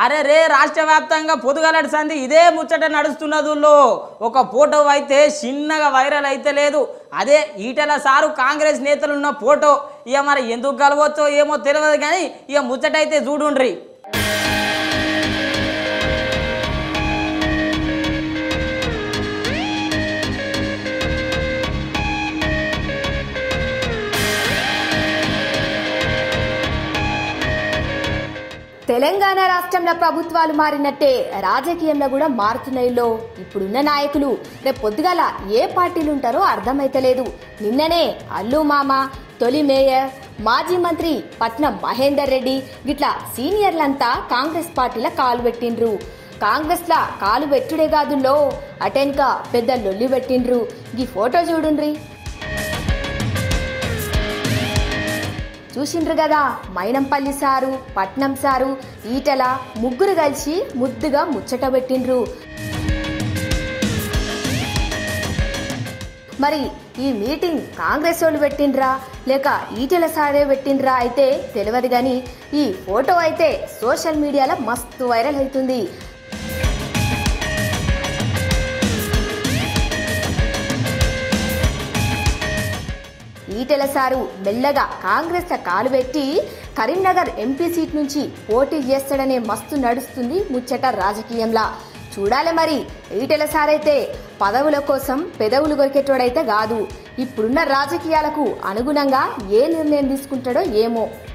అరే రే రాష్ట్ర వ్యాప్తంగా పొదుగలటి సంధి ఇదే ముచ్చట నడుస్తున్నదుల్లో ఒక ఫోటో అయితే చిన్నగా వైరల్ అయితే లేదు అదే ఈటల సారు కాంగ్రెస్ నేతలు ఉన్న ఫోటో ఇక మరి ఎందుకు కలవచ్చో ఏమో తెలియదు కానీ ఇక ముచ్చట అయితే చూడుండ్రి తెలంగాణ రాష్ట్రంలో ప్రభుత్వాలు మారినట్టే రాజకీయంలో కూడా మారుతున్నాయిలో ఇప్పుడున్న నాయకులు రేపు పొద్దుగాల ఏ పార్టీలు ఉంటారో అర్థమైతలేదు నిన్ననే అల్లు మామ తొలి మేయర్ మాజీ మంత్రి పట్నం మహేందర్ రెడ్డి గిట్లా సీనియర్లంతా కాంగ్రెస్ పార్టీల కాలు పెట్టిండ్రు కాంగ్రెస్ లా కాలు పెట్టుడే కాదుల్లో అటెన్క పెద్ద లొల్లి పెట్టిండ్రు ఈ ఫోటో చూడుండ్రి చూసిండ్రు కదా మైనంపల్లి సారు పట్నం సారు ఈటల ముగ్గురు కలిసి ముద్దుగా ముచ్చట పెట్టిండ్రు మరి ఈ మీటింగ్ కాంగ్రెస్ వాళ్ళు పెట్టిండ్రా లేక ఈటెల సారే పెట్టిండ్రా అయితే తెలియదు కానీ ఈ ఫోటో అయితే సోషల్ మీడియాలో మస్తు వైరల్ అవుతుంది ఈటెల సారు మెల్లగా కాంగ్రెస్ లో కాలు పెట్టి కరీంనగర్ ఎంపీ సీట్ నుంచి పోటీ చేస్తాడనే మస్తు నడుస్తుంది ముచ్చట రాజకీయంలా చూడాలి మరి ఈటెల సారైతే పదవుల కోసం పెదవులు కొరికేటోడైతే కాదు ఇప్పుడున్న రాజకీయాలకు అనుగుణంగా ఏ నిర్ణయం తీసుకుంటాడో ఏమో